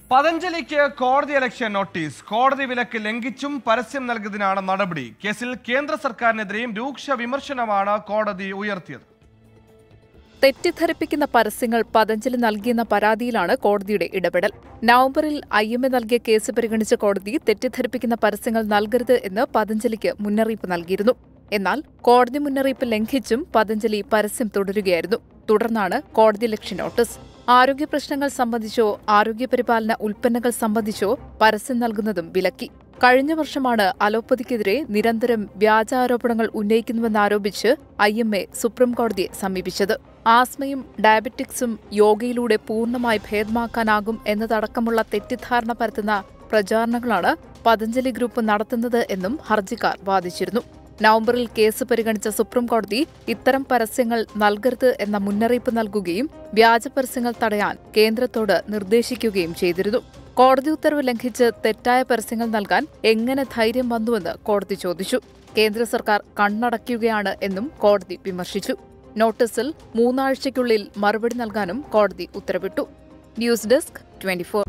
പതഞ്ജലിക്ക് കോടതി election notice കോടതി വിലക്ക് ലംഘിച്ചും പരസ്യം നൽകിയതിനാണ് നടപടി കേസിൽ കേന്ദ്ര സർക്കാരിനെതിരെയും രൂക്ഷ വിമർശനമാണ് കോടതി ഉയർത്തിയത് തെറ്റിദ്ധരിപ്പിക്കുന്ന പരസ്യങ്ങൾ പതഞ്ജലി നൽകിയെന്ന പരാതിയിലാണ് കോടതിയുടെ ഇടപെടൽ നവംബറിൽ ഐ എം എ നൽകിയ കേസ് പരിഗണിച്ച കോടതി തെറ്റിദ്ധരിപ്പിക്കുന്ന പരസ്യങ്ങൾ നൽകരുത് എന്ന് പതഞ്ജലിക്ക് മുന്നറിയിപ്പ് നൽകിയിരുന്നു എന്നാൽ കോടതി മുന്നറിയിപ്പ് ലംഘിച്ചും പതഞ്ജലി പരസ്യം തുടരുകയായിരുന്നു തുടർന്നാണ് കോടതി ലക്ഷ്യ നോട്ടീസ് ആരോഗ്യ പ്രശ്നങ്ങൾ സംബന്ധിച്ചോ ആരോഗ്യപരിപാലന ഉൽപ്പന്നങ്ങൾ സംബന്ധിച്ചോ പരസ്യം നൽകുന്നതും വിലക്കി കഴിഞ്ഞ വർഷമാണ് അലോപ്പതിക്കെതിരെ നിരന്തരം വ്യാജാരോപണങ്ങൾ ഉന്നയിക്കുന്നുവെന്നാരോപിച്ച് ഐ എം എ സുപ്രീംകോടതിയെ സമീപിച്ചത് ആസ്മയും ഡയബറ്റിക്സും യോഗയിലൂടെ പൂർണ്ണമായി ഭേദമാക്കാനാകും എന്നതടക്കമുള്ള തെറ്റിദ്ധാരണ പരത്തുന്ന പ്രചാരണങ്ങളാണ് പതഞ്ജലി ഗ്രൂപ്പ് നടത്തുന്നത് എന്നും ഹർജിക്കാർ വാദിച്ചിരുന്നു നവംബറിൽ കേസ് പരിഗണിച്ച സുപ്രീംകോടതി ഇത്തരം പരസ്യങ്ങൾ നൽകരുത് എന്ന മുന്നറിയിപ്പ് നൽകുകയും വ്യാജ പരസ്യങ്ങൾ തടയാൻ കേന്ദ്രത്തോട് നിർദ്ദേശിക്കുകയും ചെയ്തിരുന്നു കോടതി ഉത്തരവ് ലംഘിച്ച് തെറ്റായ പരസ്യങ്ങൾ നൽകാൻ എങ്ങനെ ധൈര്യം വന്നുവെന്ന് കോടതി ചോദിച്ചു കേന്ദ്ര സർക്കാർ കണ്ണടയ്ക്കുകയാണ് എന്നും കോടതി വിമർശിച്ചു നോട്ടീസിൽ മൂന്നാഴ്ചയ്ക്കുള്ളിൽ മറുപടി നൽകാനും കോടതി ഉത്തരവിട്ടു ന്യൂസ് ഡെസ്ക് ട്വന്റി